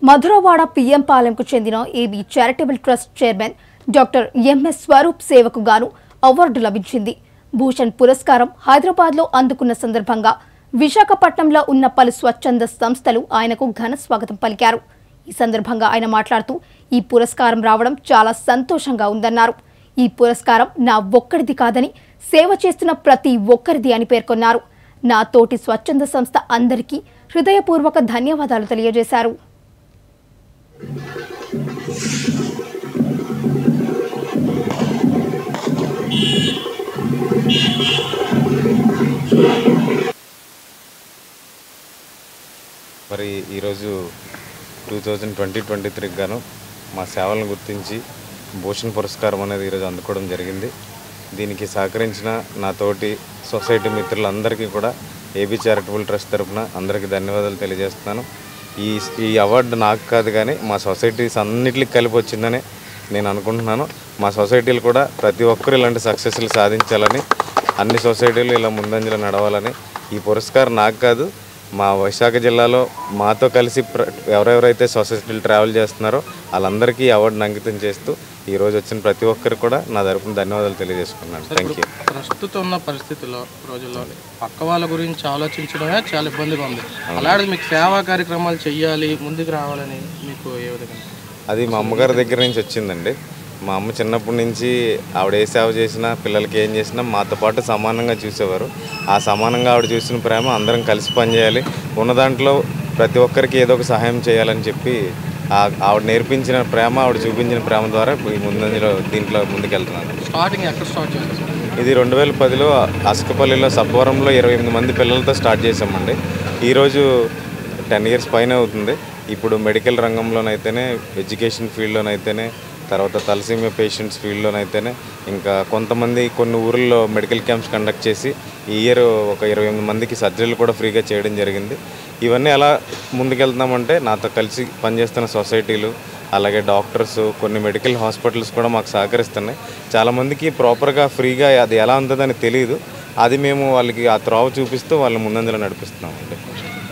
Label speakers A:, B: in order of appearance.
A: Madhurawada PM పాలెంకు చెందిన AB charitable trust chairman doctor MS Swaroop సేవకు గాను అవార్డు లభించింది భూషణ్ పురస్కారం హైదరాబాద్లో అందుకున్న సందర్భంగా విశాఖపట్నంలో ఉన్న పలు స్వచ్ఛంద సంస్థలు ఆయనకు ఘన స్వాగతం పలికారు ఈ సందర్భంగా ఆయన మాట్లాడుతూ ఈ పురస్కారం రావడం చాలా సంతోషంగా ఉందన్నారు ఈ పురస్కారం నా ఒక్కడిది కాదని సేవ చేస్తున్న ప్రతి ఒక్కరిది అని పేర్కొన్నారు నా తోటి స్వచ్ఛంద సంస్థ అందరికీ హృదయపూర్వక ధన్యవాదాలు తెలియజేశారు
B: మరి ఈరోజు టూ థౌజండ్ ట్వంటీ ట్వంటీ త్రీకి గాను మా సేవలను గుర్తించి భూషణ్ పురస్కారం అనేది ఈరోజు అందుకోవడం జరిగింది దీనికి సహకరించిన నా తోటి సొసైటీ మిత్రులందరికీ కూడా ఏబీ చారిటబుల్ ట్రస్ట్ తరపున అందరికీ ధన్యవాదాలు తెలియజేస్తున్నాను ఈ ఈ అవార్డు నాకు కాదు కానీ మా సొసైటీస్ అన్నిటికి కలిపి వచ్చిందని నేను అనుకుంటున్నాను మా సొసైటీలు కూడా ప్రతి ఒక్కరు ఇలాంటి సక్సెస్లు సాధించాలని అన్ని సొసైటీలు ఇలా ముందంజలో నడవాలని ఈ పురస్కారం నాకు కాదు మా విశాఖ జిల్లాలో మాతో కలిసి ప్ర- ఎవరెవరైతే సొసైటీలు ట్రావెల్ చేస్తున్నారో వాళ్ళందరికీ ఈ అవార్డును అంకితం చేస్తూ ఈ రోజు వచ్చిన ప్రతి ఒక్కరికి కూడా నా తరపున ధన్యవాదాలు తెలియజేసుకున్నాను థ్యాంక్ యూ
C: ప్రస్తుతం ఉన్న పరిస్థితుల్లో రోజుల్లో పక్క వాళ్ళ గురించి ఆలోచించడమే చాలా ఇబ్బందిగా ఉంది అలాంటిది మీకు సేవా కార్యక్రమాలు చెయ్యాలి ముందుకు రావాలని మీకు ఏ విధంగా
B: అది మా అమ్మగారి దగ్గర నుంచి వచ్చిందండి మా అమ్మ చిన్నప్పటి నుంచి ఆవిడ ఏ సేవ చేసినా పిల్లలకి ఏం చేసినా మాతో పాటు సమానంగా చూసేవారు ఆ సమానంగా ఆవిడ చూసిన ప్రేమ అందరం కలిసి పనిచేయాలి ఉన్న దాంట్లో ప్రతి ఒక్కరికి ఏదో ఒక సహాయం చేయాలని చెప్పి ఆ- ఆవిడ నేర్పించిన ప్రేమ ఆవిడ చూపించిన ప్రేమ ద్వారా ఈ ముందంజలో దీంట్లో ముందుకెళ్తున్నాను
C: స్టార్టింగ్ ఎక్కడ స్టార్ట్ చేస్తారు సార్?
B: ఇది రెండు వేల పదిలో అసకపల్లిలో సబ్బవరంలో ఇరవై ఎనిమిది మంది పిల్లలతో స్టార్ట్ చేసామండి ఈరోజు టెన్ ఇయర్స్ పైన అవుతుంది ఇప్పుడు మెడికల్ రంగంలోనైతేనే ఎడ్యుకేషన్ ఫీల్డ్లోనైతేనే తర్వాత తలసీమియా పేషెంట్స్ ఫీల్డ్లోనైతేనే ఇంకా కొంతమంది కొన్ని ఊర్లలో మెడికల్ క్యాంప్స్ కండక్ట్ చేసి ఈ ఇయర్ ఒక ఇరవై ఎనిమిది మందికి సర్జరీలు కూడా ఫ్రీగా చేయడం జరిగింది ఇవన్నీ ఎలా ముందుకెళ్తున్నామంటే నాతో కలిసి పనిచేస్తున్న సొసైటీలు అలాగే డాక్టర్స్ కొన్ని మెడికల్ హాస్పిటల్స్ కూడా మాకు సహకరిస్తున్నాయి చాలామందికి ప్రాపర్గా ఫ్రీగా అది ఎలా ఉంటుందని తెలియదు అది మేము వాళ్ళకి ఆ త్రోవ చూపిస్తూ వాళ్ళని ముందంజలో నడిపిస్తున్నాం అండి